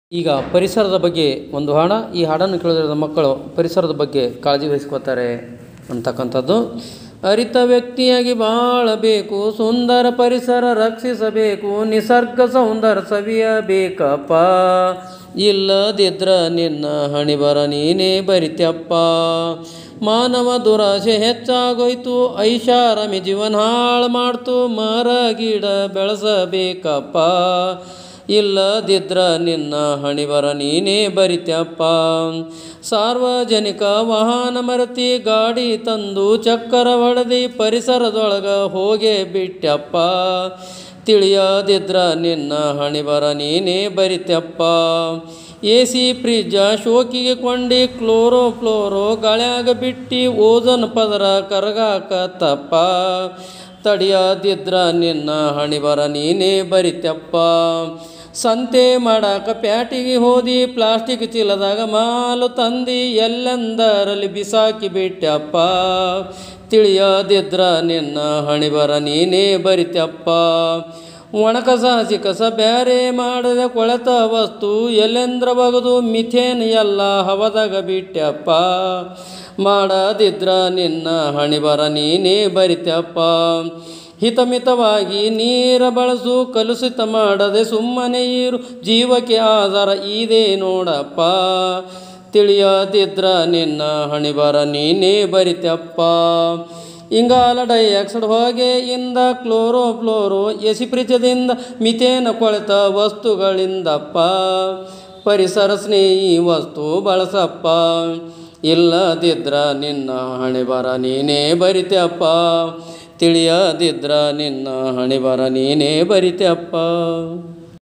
ಈಗ ಪರಿಸರದ ಬಗ್ಗೆ ಒಂದು ಹಾಡ ಈ ಹಾಡನ್ನು ಕೇಳಿದ್ರೆ ಮಕ್ಕಳು ಪರಿಸರದ ಬಗ್ಗೆ ಕಾಳಜಿ ವಹಿಸ್ಕೋತಾರೆ ಅಂತಕ್ಕಂಥದ್ದು ಅರಿತ ವ್ಯಕ್ತಿಯಾಗಿ ಬಾಳಬೇಕು ಸುಂದರ ಪರಿಸರ ರಕ್ಷಿಸಬೇಕು ನಿಸರ್ಗ ಸೌಂದರ್ಯ ಸವಿಯಬೇಕಪ್ಪ ಇಲ್ಲದಿದ್ರ ನಿನ್ನ ಹಣಿಬರ ನೀನೇ ಬರಿತ್ಯಪ್ಪ ಮಾನವ ದುರಾಶೆ ಹೆಚ್ಚಾಗೋಯ್ತು ಐಷಾರಾಮಿ ಜೀವನ ಹಾಳು ಮಾಡ್ತು ಮರ ಗಿಡ ಬೆಳೆಸಬೇಕಪ್ಪ ಇಲ್ಲದಿದ್ರ ನಿನ್ನ ಹಣಿಬರ ನೀನೇ ಬರಿತ್ಯಪ್ಪ ಸಾರ್ವಜನಿಕ ವಾಹನ ಮರತಿ ಗಾಡಿ ತಂದು ಚಕ್ಕರ ಹೊಡೆದಿ ಪರಿಸರದೊಳಗ ಹೋಗೇ ಬಿಟ್ಯಪ್ಪ ತಿಳಿಯದಿದ್ರ ನಿನ್ನ ಹಣಿಬರ ನೀನೇ ಬರಿತ್ಯಪ್ಪ ಎ ಸಿ ಫ್ರಿಜ್ಜ ಶೋಕಿಗೆ ಕೊಂಡಿ ಕ್ಲೋರೋ ಫ್ಲೋರೋ ಗಾಳ್ಯಾಗ ಬಿಟ್ಟು ಓಜನ್ ಪದರ ಕರಗಾಕತ್ತಪ್ಪ ತಡಿಯದಿದ್ರ ನಿನ್ನ ಹಣಿಬರ ನೀನೇ ಬರಿತ್ಯಪ್ಪ ಸಂತೆ ಮಾಡಾಕ ಪ್ಯಾಟಿಗೆ ಹೋದಿ ಪ್ಲಾಸ್ಟಿಕ್ ಚೀಲದಾಗ ಮಾಲು ತಂದಿ ಎಲ್ಲೆಂದರಲ್ಲಿ ಬಿಸಾಕಿ ಬಿಟ್ಯಪ್ಪ ತಿಳಿಯದಿದ್ರ ನಿನ್ನ ಹಣಿಬರ ನೀನೇ ಬರಿತ್ಯಪ್ಪ ಒಣಕಸ ಹಸಿ ಕಸ ಬ್ಯಾರೆ ಮಾಡದ ಕೊಳೆತ ವಸ್ತು ಎಲ್ಲೆಂದ್ರ ಬಗದು ಮಿಥೇನ್ ಎಲ್ಲ ಹವದಾಗ ಬಿಟ್ಯಪ್ಪ ಮಾಡದಿದ್ರ ನಿನ್ನ ಹಣಿಬರ ನೀನೇ ಬರಿತ್ಯಪ್ಪ ಹಿತಮಿತವಾಗಿ ನೀರ ಬಳಸು ಕಲುಷಿತ ಮಾಡದೆ ಸುಮ್ಮನೆ ಇರು ಜೀವಕ್ಕೆ ಆಧಾರ ಇದೆ ನೋಡಪ್ಪ ತಿಳಿಯದಿದ್ರ ನಿನ್ನ ಹಣಿಬರ ನೀನೇ ಬರಿತ್ಯಪ್ಪ ಇಂಗಾಲ ಡೈಆಕ್ಸೈಡ್ ಹೊಗೆಯಿಂದ ಕ್ಲೋರೋ ಫ್ಲೋರೋ ಎಸಿ ಫ್ರಿಜ್ದಿಂದ ಮಿಥೇನ ಕೊಳೆತ ವಸ್ತುಗಳಿಂದಪ್ಪ ಪರಿಸರ ಸ್ನೇಹಿ ವಸ್ತು ಬಳಸಪ್ಪ ಇಲ್ಲದಿದ್ರ ನಿನ್ನ ಹಣೆಬರ ನೀನೇ ಬರಿತ್ಯಪ್ಪ ತಿಳಿಯದಿದ್ರ ನಿನ್ನ ಹಣೆಬರ ನೀನೇ ಬರಿತ್ಯಪ್ಪ